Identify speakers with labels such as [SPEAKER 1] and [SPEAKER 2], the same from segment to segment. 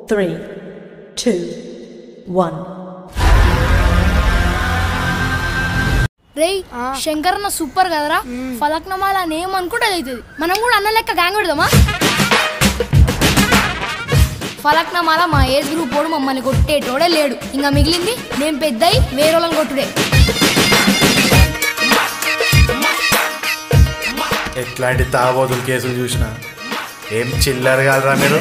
[SPEAKER 1] three, two, one.
[SPEAKER 2] రేయ్ శంకర్ అన్న super కదరా ఫలక్నమాల నేమ్ అనుకుంటే అది అవుతుంది మనం కూడా అన్న లెక్క గ్యాంగ్ పెడదామా ఫలక్నమాల మా ఏజ్ గ్రూప్ వాడు మమ్మల్ని కొట్టేటోడే లేడు ఇంకా మిగిలింది నేను పెద్దయి వేరే వాళ్ళని కొట్టుడే
[SPEAKER 3] ఎట్లాంటి తాగబోతులు కేసులు చూసినా ఏం చిల్లర కాదురా మీరు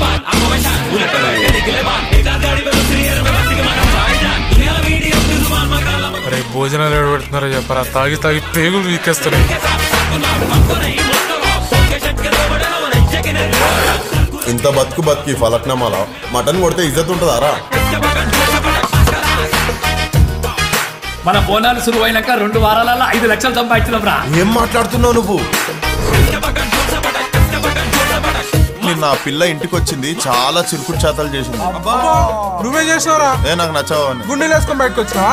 [SPEAKER 4] అరే భోజనాలు ఎవరు పెడుతున్నారో చెప్పరా తాగి తాగి పేగులు వీకేస్తున్నాయి
[SPEAKER 5] ఇంత బతుకు బతికి ఫలక్నామాల మటన్ కొడితే ఇజ్జత్ ఉంటుందారా
[SPEAKER 6] మన బోనాలు సురువు అయినాక రెండు వారాలలో ఐదు లక్షలు సంపాదించినాం రా
[SPEAKER 5] ఏం మాట్లాడుతున్నావు నువ్వు నిన్న ఆ పిల్ల ఇంటికి వచ్చింది చాలా చిరుకుడు చేతలు చేసింది
[SPEAKER 4] నువ్వే చేసినావురా
[SPEAKER 5] ఏ నాకు నచ్చావు అని
[SPEAKER 4] గుండెలు వేసుకొని బయటకు వచ్చినా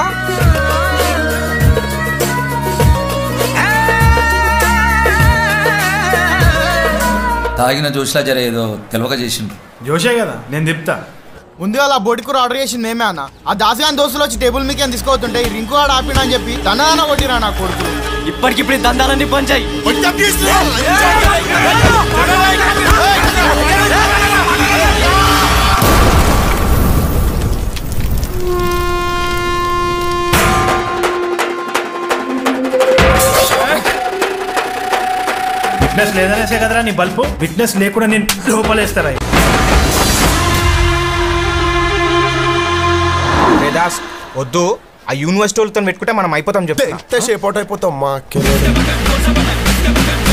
[SPEAKER 6] తాగిన జోష్లా జర ఏదో తెలవక చేసిండ్రు
[SPEAKER 3] జోషే కదా నేను చెప్తా
[SPEAKER 7] ముందుగా ఆ బోటి కూర ఆర్డర్ చేసింది మేమే అన్న ఆ దాసిగాని దోస్తులు వచ్చి టేబుల్ మీకేం తీసుకోవద్తుంటే ఈ రింకు ఆడ ఆపినా అని చెప్పి తన కొట్టిరా నా కొడుకు
[SPEAKER 8] ఇప్పటికిప్పుడు ఈ దందాలన్నీ పంచాయి
[SPEAKER 3] విట్నెస్ లేదనేసే కదరా నీ బల్బు విట్నెస్ లేకుండా నేను లోపలేస్తారా
[SPEAKER 9] వేదాస్ వద్దు ఆ యూనివర్సిటీ వాళ్ళతో పెట్టుకుంటే మనం అయిపోతాం చెప్తా
[SPEAKER 5] ఎంత షేప్ అవుట్ అయిపోతాం మా